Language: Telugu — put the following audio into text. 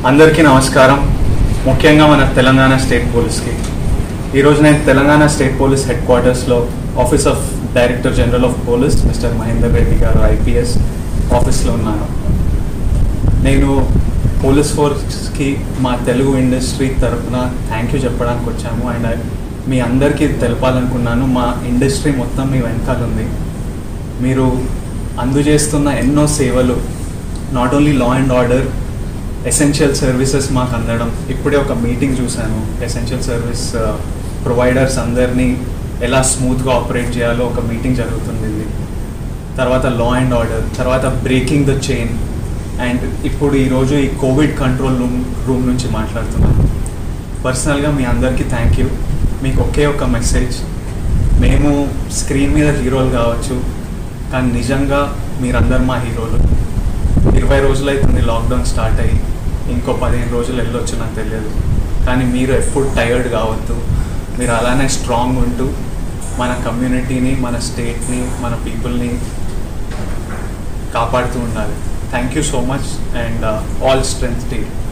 అందరికీ నమస్కారం ముఖ్యంగా మన తెలంగాణ స్టేట్ పోలీస్కి ఈరోజు నేను తెలంగాణ స్టేట్ పోలీస్ హెడ్ క్వార్టర్స్లో office of director general of police mister Mahender Reddy garu IPS ఆఫీస్లో ఉన్నాను నేను పోలీస్ ఫోర్స్కి మా తెలుగు ఇండస్ట్రీ తరఫున థ్యాంక్ యూ చెప్పడానికి వచ్చాము అండ్ మీ అందరికీ తెలపాలనుకున్నాను మా ఇండస్ట్రీ మొత్తం మీ వెనకాల ఉంది మీరు అందజేస్తున్న ఎన్నో సేవలు not only law and order essential services మాకు అందడం ఇప్పుడే ఒక మీటింగ్ చూశాను ఎసెన్షియల్ సర్వీస్ ప్రొవైడర్స్ అందరినీ ఎలా స్మూత్గా ఆపరేట్ చేయాలో ఒక మీటింగ్ జరుగుతుంది ఇది. తర్వాత లా అండ్ ఆర్డర్ తర్వాత బ్రేకింగ్ ద చైన్ అండ్ ఇప్పుడు ఈరోజు ఈ కోవిడ్ కంట్రోల్ రూమ్ రూమ్ నుంచి మాట్లాడుతున్నాను పర్సనల్గా మీ అందరికీ థ్యాంక్ యూ మీకు ఒకే ఒక మెసేజ్ మేము స్క్రీన్ మీద హీరోలు కావచ్చు కానీ నిజంగా మీరందరు మా హీరోలు ఇరవై రోజులు అవుతుంది లాక్డౌన్ స్టార్ట్ అయ్యి ఇంకో పదిహేను రోజులు వెళ్ళొచ్చు నాకు తెలియదు కానీ మీరు ఎప్పుడు టైర్డ్ కావద్దు మీరు అలానే స్ట్రాంగ్ ఉంటూ మన కమ్యూనిటీని మన స్టేట్ని మన పీపుల్ని కాపాడుతూ ఉండాలి thank you so much and all strength team